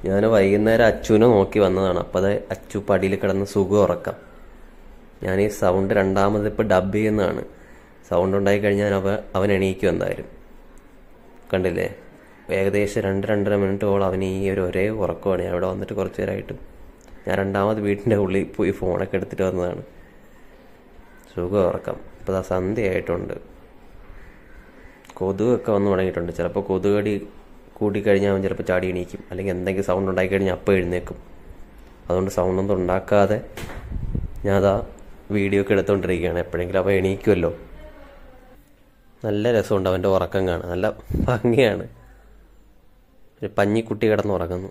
ഞാൻ വൈകുന്നേരം അച്ചുവിനെ നോക്കി വന്നതാണ് അപ്പോൾ അത് അച്ചു പടിയിൽ കിടന്ന് സുഖം ഉറക്കാം ഞാൻ ഈ സൗണ്ട് രണ്ടാമത് ഇപ്പോൾ ഡബ് ചെയ്യുന്നതാണ് സൗണ്ട് ഉണ്ടായി കഴിഞ്ഞാൽ അവ അവൻ എണീക്കും എന്തായാലും കണ്ടില്ലേ ഏകദേശം രണ്ട് രണ്ടര മിനിറ്റോളം അവൻ ഈ ഒരു ഒരേ ഉറക്കമാണ് ഞാൻ ഇവിടെ വന്നിട്ട് കുറച്ച് നേരമായിട്ട് ഞാൻ രണ്ടാമത് വീട്ടിൻ്റെ ഉള്ളിൽ പോയി ഫോണൊക്കെ എടുത്തിട്ട് വന്നതാണ് സുഖം ഉറക്കം ഇപ്പോൾ ആ സന്ധ്യയായിട്ടുണ്ട് കൊതുകൊക്കെ വന്ന് തുടങ്ങിയിട്ടുണ്ട് ചിലപ്പോൾ കൊതുകടി കൂടിക്കഴിഞ്ഞാൽ അവൻ ചിലപ്പോൾ ചാടി എണീക്കും അല്ലെങ്കിൽ എന്തെങ്കിലും സൗണ്ട് ഉണ്ടായി കഴിഞ്ഞാൽ അപ്പോൾ എഴുന്നേക്കും അതുകൊണ്ട് സൗണ്ടൊന്നും ഉണ്ടാക്കാതെ ഞാൻ അതാ വീഡിയോ ഒക്കെ എടുത്തുകൊണ്ടിരിക്കുകയാണ് എപ്പോഴെങ്കിലും അവൻ എണീക്കുമല്ലോ നല്ല രസമുണ്ട് അവൻ്റെ ഉറക്കം കാണാൻ നല്ല ഭംഗിയാണ് ഒരു പഞ്ഞിക്കുട്ടി കിടന്ന് ഉറങ്ങുന്നു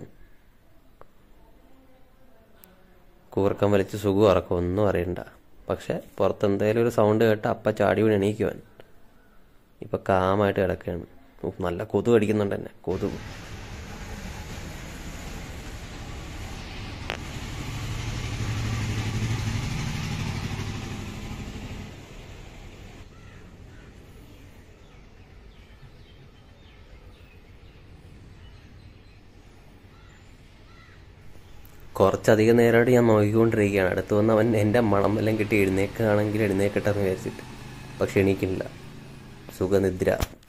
കൂർക്കം വലിച്ച് സുഖം ഉറക്കം ഒന്നും അറിയണ്ട പക്ഷെ പുറത്ത് എന്തെങ്കിലും ഒരു സൗണ്ട് കേട്ട് അപ്പ ചാടി വീണ് എണീക്കുവാൻ ഇപ്പൊ കാമായിട്ട് കിടക്കുകയാണ് ഉഫ്, നല്ല കൊതു കടിക്കുന്നുണ്ട് എന്നെ കൊതു കുറച്ചധികം നേരമായിട്ട് ഞാൻ നോക്കിക്കൊണ്ടിരിക്കുകയാണ് അടുത്ത് വന്ന് അവൻ എൻ്റെ മണം എല്ലാം കിട്ടി എഴുന്നേക്കുകയാണെങ്കിൽ എഴുന്നേക്കട്ടെ എന്ന് വിചാരിച്ചിട്ട് പക്ഷെ എണീക്കില്ല സുഖനിദ്ര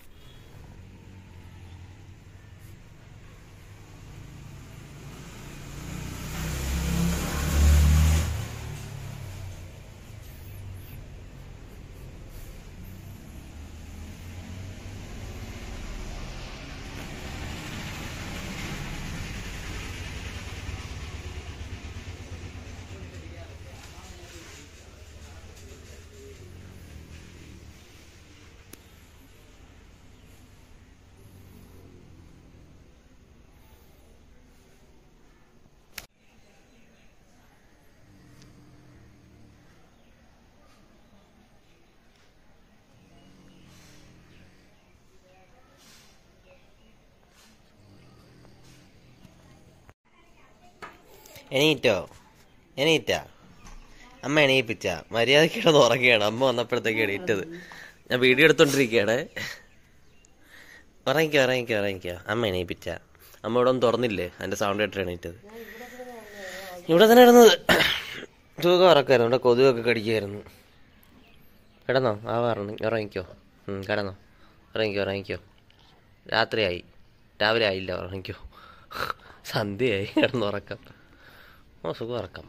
എണീറ്റോ എണീറ്റാ അമ്മ എണീപ്പിച്ച മര്യാദയ്ക്ക് കിടന്ന് ഉറങ്ങുകയാണ് അമ്മ വന്നപ്പോഴത്തേക്ക് എണീറ്റത് ഞാൻ വീഡിയോ എടുത്തോണ്ടിരിക്കുകയാണ് ഉറങ്ങിക്കോ ഉറങ്ങിക്കോ ഉറങ്ങിക്കോ അമ്മ എണീപ്പിച്ച അമ്മ ഇവിടെ ഒന്നും തുറന്നില്ലേ അതിന്റെ സൗണ്ട് കേട്ടിട്ട് എണീറ്റത് ഇവിടെ തന്നെ കിടന്നത് സുഖം ഉറക്കായിരുന്നു ഇവിടെ കൊതുകൊക്കെ കടിക്കായിരുന്നു കിടന്നോ ആ പറഞ്ഞു ഉറങ്ങിക്കോ ഉം, കിടന്നോ ഉറങ്ങിക്കോ ഉറങ്ങിക്കോ രാത്രിയായി രാവിലെ ആയില്ല ഉറങ്ങിക്കോ സന്ധ്യയായി കിടന്നുറക്കം ഓ സുഖം ഉറക്കം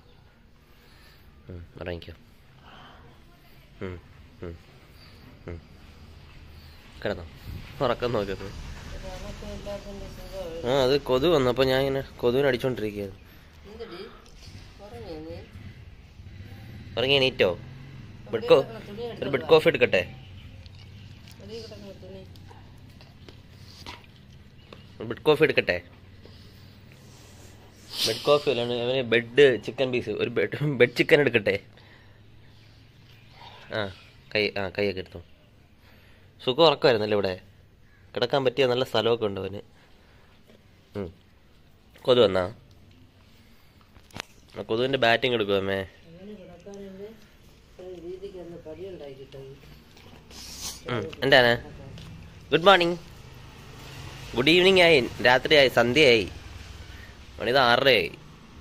ഉം, ഉറങ്ങിക്കോ ഉം, ഉം, ഉം. കിടന്നോ ഉറക്കം നോക്കുന്നത് ആ അത് കൊതു വന്നപ്പോൾ ഞാൻ ഇങ്ങനെ കൊതുവിനെ അടിച്ചോണ്ടിരിക്കുകയായിരുന്നു ഉറങ്ങി എണീറ്റോ ബെഡ് കോ ഒരു ബെഡ് കോഫി എടുക്കട്ടെ ബെഡ് കോഫി എടുക്കട്ടെ ബെഡ് കോഫി അല്ലാണ് അവന് ബെഡ് ചിക്കൻ പീസ് ഒരു ബെഡ് ബെഡ് ചിക്കൻ എടുക്കട്ടെ ആ കൈ ആ കൈയൊക്കെ എടുത്തു സുഖം ഉറക്കമായിരുന്നല്ലേ ഇവിടെ കിടക്കാൻ പറ്റിയ നല്ല സ്ഥലമൊക്കെ ഉണ്ട് അവന് ഉം. കൊതു വന്നാ ആ, കൊതുവിന്റെ ബാറ്റിംഗ് എടുക്കും അമ്മേ ഉം, എന്താണ് ഗുഡ് മോർണിംഗ് ഗുഡ് ഈവനിങ് ആയി രാത്രിയായി സന്ധ്യയായി മണിത് ആറരയായി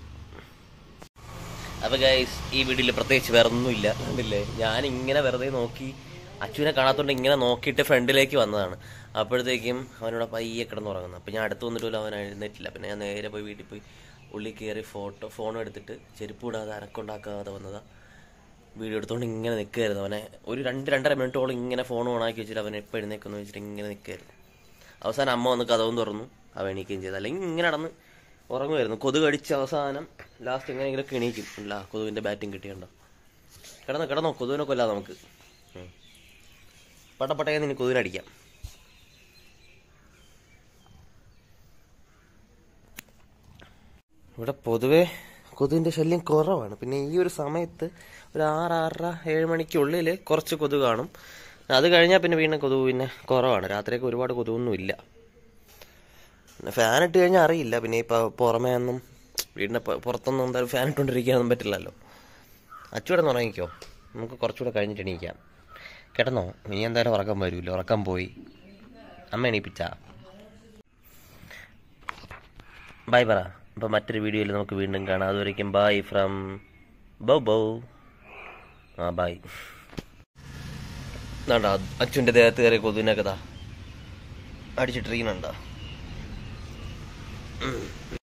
അപ്പൊ ഗൈസ് ഈ വീഡിയോയിൽ പ്രത്യേകിച്ച് വേറെ ഒന്നുമില്ല കണ്ടില്ലേ ഞാൻ ഇങ്ങനെ വെറുതെ നോക്കി അച്ഛനെ കാണാത്തോണ്ട് ഇങ്ങനെ നോക്കിയിട്ട് ഫ്രണ്ടിലേക്ക് വന്നതാണ് അപ്പോഴത്തേക്കും അവനോട് പയ്യെ കിടന്ന് ഉറങ്ങുന്നു അപ്പൊ ഞാൻ അടുത്ത് വന്നിട്ട് പോലും അവൻ എഴുന്നേറ്റില്ല പിന്നെ ഞാൻ നേരെ പോയി വീട്ടിൽ പോയി ഉള്ളിൽ കയറി ഫോട്ടോ ഫോണും എടുത്തിട്ട് ചെരുപ്പ് ഇടാതെ അനക്കുണ്ടാക്കാതെ വന്നതാ വീഡിയോ എടുത്തോണ്ട് ഇങ്ങനെ നിൽക്കുകയായിരുന്നു അവനെ ഒരു രണ്ട് രണ്ടര മിനിറ്റോളം ഇങ്ങനെ ഫോൺ ഓണാക്കി വെച്ചിട്ട് അവൻ എപ്പോൾ എഴുന്നേക്കെന്ന് വെച്ചിട്ട് ഇങ്ങനെ നിൽക്കുകയായിരുന്നു അവസാനം അമ്മ വന്ന് കഥവും തുറന്നു അവൻ എണീക്കുകയും ചെയ്തു അല്ലെങ്കിൽ ഇങ്ങനെ നടന്ന് ഉറങ്ങുമായിരുന്നു കൊതു കടിച്ച് അവസാനം ലാസ്റ്റ് എങ്ങനെയെങ്കിലും എണീക്കും ഇല്ല കൊതുവിന്റെ ബാറ്റിംഗ് കിട്ടിയുണ്ടോ കിടന്നോ കിടന്നോ കൊതുവിനെ കൊല്ലാതെ നമുക്ക് ഉം. പട്ടപ്പട്ടയെ നിന് കൊതുവിനടിക്കാം ഇവിടെ പൊതുവെ കൊതുവിന്റെ ശല്യം കുറവാണ് പിന്നെ ഈ ഒരു സമയത്ത് ഒരു ആറ് ആറര ഏഴ് മണിക്കുള്ളിൽ കുറച്ച് കൊതുക് കാണും അത് കഴിഞ്ഞാൽ പിന്നെ വീണ്ടും കൊതുക് പിന്നെ കുറവാണ് രാത്രിയൊക്കെ ഒരുപാട് കൊതുകൊന്നും ഇല്ല പിന്നെ ഫാൻ ഇട്ട് കഴിഞ്ഞാൽ അറിയില്ല പിന്നെ ഇപ്പൊ പുറമേ ഒന്നും വീടിന്റെ പു- പുറത്തൊന്നും എന്തായാലും ഫാൻ ഇട്ടുകൊണ്ടിരിക്കാനൊന്നും പറ്റില്ലല്ലോ അച്ചുവിടെ ഉറങ്ങിക്കോ നമുക്ക് കുറച്ചുകൂടെ കഴിഞ്ഞിട്ട് എണീക്കാം കിടന്നോ ഇനി എന്തായാലും ഉറക്കം വരൂല്ലോ ഉറക്കം പോയി അമ്മ എണീപ്പിച്ച ബൈ പറ അപ്പോൾ മറ്റൊരു വീഡിയോയിൽ നമുക്ക് വീണ്ടും കാണാം അതുവരേക്കും ബൈ ഫ്രം ബൗ ബൗ ആ ബൈ വേണ്ട അച്ഛൻ്റെ ദേഹത്ത് കയറിയ കൊതുവിനൊക്കെ അടിച്ചിട്ടിരിക്കുന്നുണ്ടോ